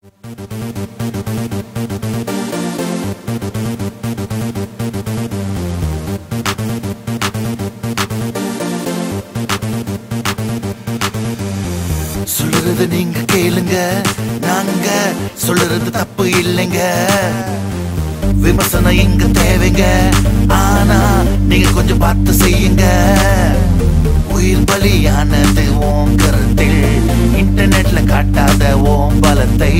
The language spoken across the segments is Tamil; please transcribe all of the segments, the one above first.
சொல்றது நீங்க கேளுங்க நாங்க சொல்றது தப்பு இல்லைங்க விமர்சனம் இங்க தேவைங்க ஆனா நீங்க கொஞ்சம் பார்த்து செய்யுங்க உயிர் பலியானது ஓம் கருத்தில் இன்டர்நெட்ல காட்டாத ஓம் பலத்தை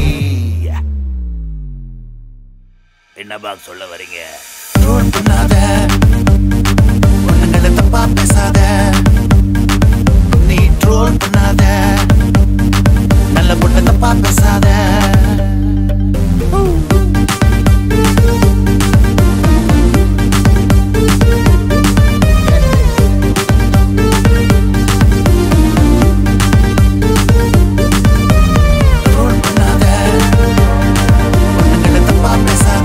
என்ன பாக் சொல்ல வரீங்க ட்ரோல் பண்ணாத பொண்ணுங்களை தப்பா பேசாத நீ ட்ரோல் பண்ணாத நல்ல பொண்ணு தப்பா பேசாத ட்ரோல் பண்ணாத பொண்ணுங்களை தப்பா பேசாத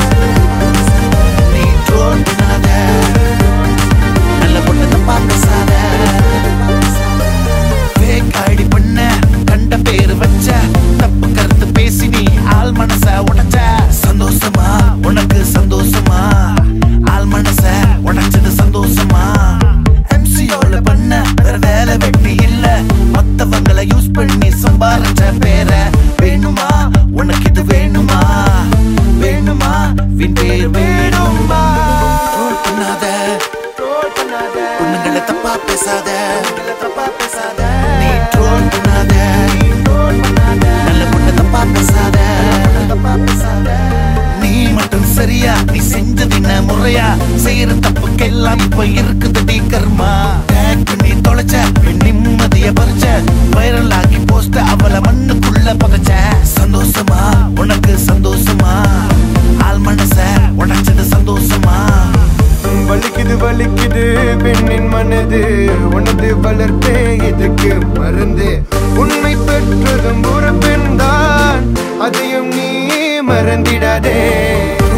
நீ ட்ரோல் பண்ணாத நல்ல பொண்ணு தப்பா பேசாத fake ID பண்ண கண்ட பேரு வச்ச தப்பு கருத்து பேசி நீ ஆள் மனச உடைச்ச சந்தோஷமா உனக்கு சந்தோஷமா ஆள் மனச உடைச்சது சந்தோஷமா MCO ல பண்ண வேற வேலை வெட்டி இல்ல மத்தவங்கள யூஸ் பண்ணி சம்பாரிச்ச பேர வேணுமா உனக்கு இது வேணுமா வேணுமா வின் பேர் வேணுமா ட்ரோல் பண்ணாத பொண்ணுங்களை தப்பா பேசாத தப்பா பேசாத நீ ட்ரோல் பண்ணாத நல்ல பொண்ணு தப்பா பேசாத தப்பா பேசாத நீ மட்டும் சரியா நீ செஞ்சது என்ன முறையா செய்யற தப்புக்கெல்லாம் இப்ப இருக்குது டி கர்மா டேக் பண்ணி தொலைச்ச பெண் நிம்மதிய பறிச்ச வைரல் ஆக்கி போஸ்ட் அவளை மண்ணுக்குள்ள பகச்ச சந்தோஷமா உனக்கு சந்தோஷமா ஆள் மனச உடைச்சது சந்தோஷமா வலிக்குது வலிக்குது பெண்ணின் மனது உனது வளர்ப்பே இதுக்கு மருந்து உண்மை பெற்றதும் ஒரு பெண்தான் அதையும் நீ மறந்திடாதே